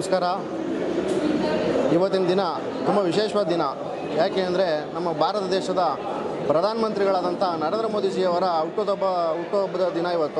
ನಮಸ್ಕಾರ ಇವತ್ತಿನ ದಿನ ತುಂಬ ವಿಶೇಷವಾದ ದಿನ ಯಾಕೆ ಅಂದರೆ ನಮ್ಮ ಭಾರತ ದೇಶದ ಪ್ರಧಾನಮಂತ್ರಿಗಳಾದಂಥ ನರೇಂದ್ರ ಮೋದಿಜಿಯವರ ಹುಟ್ಟುಹಬ್ಬ ಹುಟ್ಟುಹಬ್ಬದ ದಿನ ಇವತ್ತು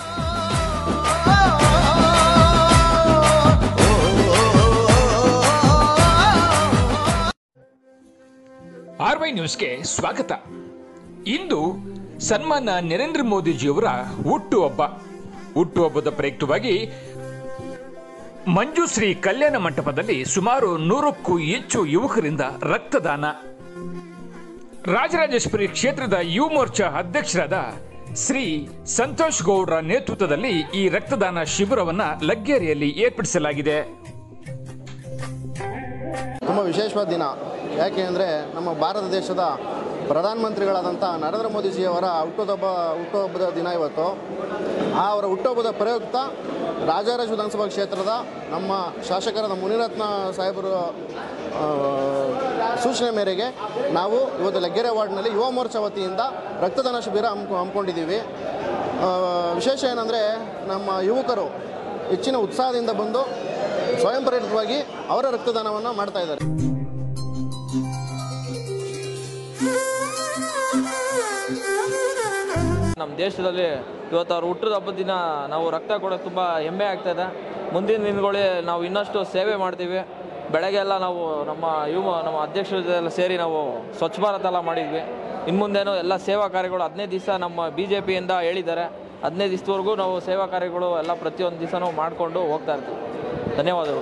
ಆರ್ ವೈ ನ್ಯೂಸ್ಗೆ ಸ್ವಾಗತ ಇಂದು ಸನ್ಮಾನ ನರೇಂದ್ರ ಮೋದಿಜಿಯವರ ಹುಟ್ಟುಹಬ್ಬ ಹುಟ್ಟುಹಬ್ಬದ ಪ್ರಯುಕ್ತವಾಗಿ ಮಂಜುಶ್ರೀ ಕಲ್ಯಾಣ ಮಂಟಪದಲ್ಲಿ ಸುಮಾರು ನೂರಕ್ಕೂ ಹೆಚ್ಚು ಯುವಕರಿಂದ ರಕ್ತದಾನ ರಾಜರಾಜೇಶ್ವರಿ ಕ್ಷೇತ್ರದ ಯುವ ಮೋರ್ಚಾ ಅಧ್ಯಕ್ಷರಾದ ಶ್ರೀ ಸಂತೋಷ್ ಗೌಡ್ರ ನೇತೃತ್ವದಲ್ಲಿ ಈ ರಕ್ತದಾನ ಶಿಬಿರವನ್ನ ಲಗ್ಗೇರಿಯಲ್ಲಿ ಏರ್ಪಡಿಸಲಾಗಿದೆ ತುಂಬ ವಿಶೇಷವಾದ ದಿನ ಯಾಕೆ ಅಂದರೆ ನಮ್ಮ ಭಾರತ ದೇಶದ ಪ್ರಧಾನಮಂತ್ರಿಗಳಾದಂಥ ನರೇಂದ್ರ ಮೋದಿಜಿಯವರ ಹುಟ್ಟುಹಬ್ಬ ಹುಟ್ಟುಹಬ್ಬದ ದಿನ ಇವತ್ತು ಆ ಅವರ ಹುಟ್ಟುಹಬ್ಬದ ಪ್ರಯುಕ್ತ ರಾಜಾರಾಜ್ ವಿಧಾನಸಭಾ ಕ್ಷೇತ್ರದ ನಮ್ಮ ಶಾಸಕರಾದ ಮುನಿರತ್ನ ಸಾಹೇಬರು ಆ, ಸೂಚನೆ ಮೇರೆಗೆ ನಾವು ಇವತ್ತು ಲಗ್ಗೆರೆ ವಾರ್ಡ್ನಲ್ಲಿ ಯುವ ಮೋರ್ಚಾ ವತಿಯಿಂದ ರಕ್ತದಾನ ಶಿಬಿರ ಹಮ್ಕೊ ಹಮ್ಮಿಕೊಂಡಿದ್ದೀವಿ ಆ, ವಿಶೇಷ ಏನಂದರೆ ನಮ್ಮ ಯುವಕರು ಹೆಚ್ಚಿನ ಉತ್ಸಾಹದಿಂದ ಬಂದು ಸ್ವಯಂ ಪ್ರೇರಿತವಾಗಿ ಅವರ ರಕ್ತದಾನವನ್ನು ಮಾಡ್ತಾ ಇದ್ದಾರೆ ನಮ್ಮ ದೇಶದಲ್ಲಿ ಇವತ್ತು ಅವ್ರ ಹುಟ್ಟದ ಹಬ್ಬದ ದಿನ ನಾವು ರಕ್ತ ಕೊಡೋಕೆ ತುಂಬ ಹೆಮ್ಮೆ ಆಗ್ತಾಯಿದೆ ಮುಂದಿನ ದಿನಗಳಲ್ಲಿ ನಾವು ಇನ್ನಷ್ಟು ಸೇವೆ ಮಾಡ್ತೀವಿ ಬೆಳಗ್ಗೆ ಎಲ್ಲ ನಾವು ನಮ್ಮ ಯುವ ನಮ್ಮ ಅಧ್ಯಕ್ಷರ ಜೊತೆ ಎಲ್ಲ ಸೇರಿ ನಾವು ಸ್ವಚ್ಛ ಭಾರತ್ ಎಲ್ಲ ಮಾಡಿದ್ವಿ ಇನ್ನು ಮುಂದೇನು ಎಲ್ಲ ಸೇವಾ ಕಾರ್ಯಗಳು ಹದಿನೈದು ದಿವಸ ನಮ್ಮ ಬಿ ಜೆ ಪಿಯಿಂದ ಹೇಳಿದ್ದಾರೆ ಹದಿನೈದು ದಿವಸದವರೆಗೂ ನಾವು ಸೇವಾ ಕಾರ್ಯಗಳು ಎಲ್ಲ ಪ್ರತಿಯೊಂದು ದಿವಸನೂ ಮಾಡಿಕೊಂಡು ಹೋಗ್ತಾ ಇರ್ತೀವಿ ಧನ್ಯವಾದಗಳು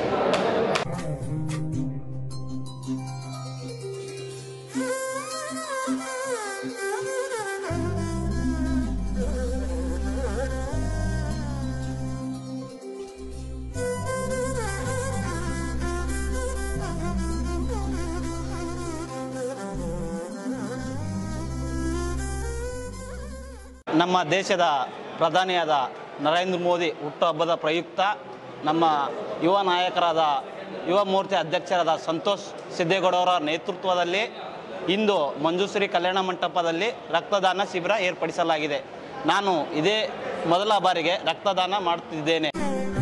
ನಮ್ಮ ದೇಶದ ಪ್ರಧಾನಿಯಾದ ನರೇಂದ್ರ ಮೋದಿ ಹುಟ್ಟುಹಬ್ಬದ ಪ್ರಯುಕ್ತ ನಮ್ಮ ಯುವ ನಾಯಕರಾದ ಯುವ ಮೋರ್ಚೆ ಅಧ್ಯಕ್ಷರಾದ ಸಂತೋಷ್ ಸಿದ್ದೇಗೌಡವರ ನೇತೃತ್ವದಲ್ಲಿ ಇಂದು ಮಂಜುಶ್ರೀ ಕಲ್ಯಾಣ ಮಂಟಪದಲ್ಲಿ ರಕ್ತದಾನ ಶಿಬಿರ ಏರ್ಪಡಿಸಲಾಗಿದೆ ನಾನು ಇದೇ ಮೊದಲ ಬಾರಿಗೆ ರಕ್ತದಾನ ಮಾಡುತ್ತಿದ್ದೇನೆ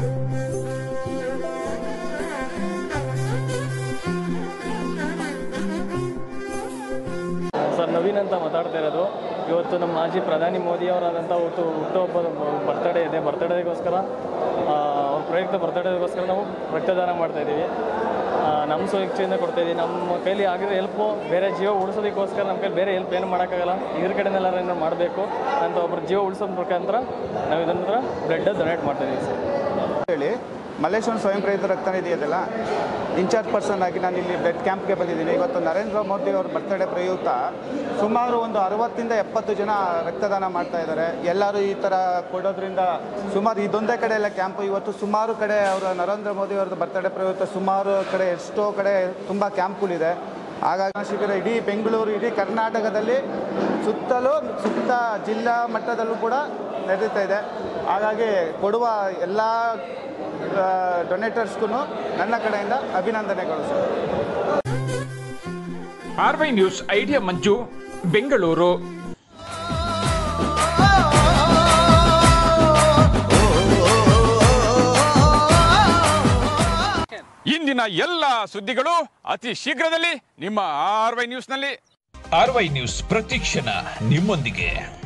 ಸರ್ ನವೀನ್ ಅಂತ ಮಾತಾಡ್ತಾ ಇರೋದು ಇವತ್ತು ನಮ್ಮ ಮಾಜಿ ಪ್ರಧಾನಿ ಮೋದಿಯವರಾದಂಥ ಹುಟ್ಟು ಹುಟ್ಟುಹಬ್ಬದ ಬರ್ತಡೇ ಇದೆ ಬರ್ತಡೇಗೋಸ್ಕರ ಅವ್ರ ಪ್ರಯುಕ್ತ ಬರ್ತಡೇಗೋಸ್ಕರ ನಾವು ರಕ್ತದಾನ ಮಾಡ್ತಾ ಇದ್ದೀವಿ ಆ, ನಮ್ಮ ಸ್ವಇಚ್ಛೆಯಿಂದ ಕೊಡ್ತಾ ಇದ್ದೀವಿ ನಮ್ಮ ಕೈಲಿ ಆಗಿರೋ ಹೆಲ್ಪು ಬೇರೆ ಜೀವ ಉಳಿಸೋದಕ್ಕೋಸ್ಕರ ನಮ್ಮ ಕೈಲಿ ಬೇರೆ ಹೆಲ್ಪ್ ಏನು ಮಾಡೋಕ್ಕಾಗಲ್ಲ ಇದ್ರ ಕಡೆನೆಲ್ಲ ಏನೋ ಮಾಡಬೇಕು ಅಂತ ಒಬ್ಬರು ಜೀವ ಉಳಿಸೋ ಮುಖಾಂತರ ನಾವು ಇದನ್ನ ಬ್ಲಡ್ ಡೊನೇಟ್ ಮಾಡ್ತಾ ಇದ್ದೀವಿ ಸರ್ ಹೇಳಿ ಮಲ್ಲೇಶ್ವರ ಸ್ವಯಂ ಪ್ರೇರಿತ ರಕ್ತನಿಧಿ ಇದೆಯಲ್ಲ ಇನ್ಚಾರ್ಜ್ ಪರ್ಸನ್ ಆಗಿ ನಾನು ಇಲ್ಲಿ ಬ್ಲಡ್ ಕ್ಯಾಂಪ್ಗೆ ಬಂದಿದ್ದೀನಿ ಇವತ್ತು ನರೇಂದ್ರ ಮೋದಿ ಅವ್ರ ಬರ್ತಡೇ ಪ್ರಯುಕ್ತ ಸುಮಾರು ಒಂದು ಅರವತ್ತಿಂದ ಎಪ್ಪತ್ತು ಜನ ರಕ್ತದಾನ ಮಾಡ್ತಾ ಇದ್ದಾರೆ ಎಲ್ಲರೂ ಈ ಥರ ಕೊಡೋದ್ರಿಂದ ಸುಮಾರು ಇದೊಂದೇ ಕಡೆ ಎಲ್ಲ ಕ್ಯಾಂಪು ಇವತ್ತು ಸುಮಾರು ಕಡೆ ಅವರ ನರೇಂದ್ರ ಮೋದಿ ಅವ್ರದ್ದು ಬರ್ತಡೇ ಪ್ರಯುಕ್ತ ಸುಮಾರು ಕಡೆ ಎಷ್ಟೋ ಕಡೆ ತುಂಬ ಕ್ಯಾಂಪ್ಗಳಿದೆ ಹಾಗಾಗಿ ಶಿಬಿರ ಇಡೀ ಬೆಂಗಳೂರು ಇಡೀ ಕರ್ನಾಟಕದಲ್ಲಿ ಸುತ್ತಲೂ ಸುತ್ತ ಜಿಲ್ಲಾ ಮಟ್ಟದಲ್ಲೂ ಕೂಡ ನಡೀತಾ ಇದೆ ಹಾಗಾಗಿ ಕೊಡುವ ಎಲ್ಲ ಡೊನೇಟರ್ಸ್ಗೂ ನನ್ನ ಕಡೆಯಿಂದ ಅಭಿನಂದನೆಗಳು sir R Y news idea Manju Bengaluru ಇಂದಿನ ಎಲ್ಲ ಸುದ್ದಿಗಳು ಅತಿ ಶೀಘ್ರದಲ್ಲಿ ನಿಮ್ಮ ಆರ್ ವೈ ನ್ಯೂಸ್ನಲ್ಲಿ ಆರ್ ವೈ ನ್ಯೂಸ್ ಪ್ರತಿಕ್ಷಣ ನಿಮ್ಮೊಂದಿಗೆ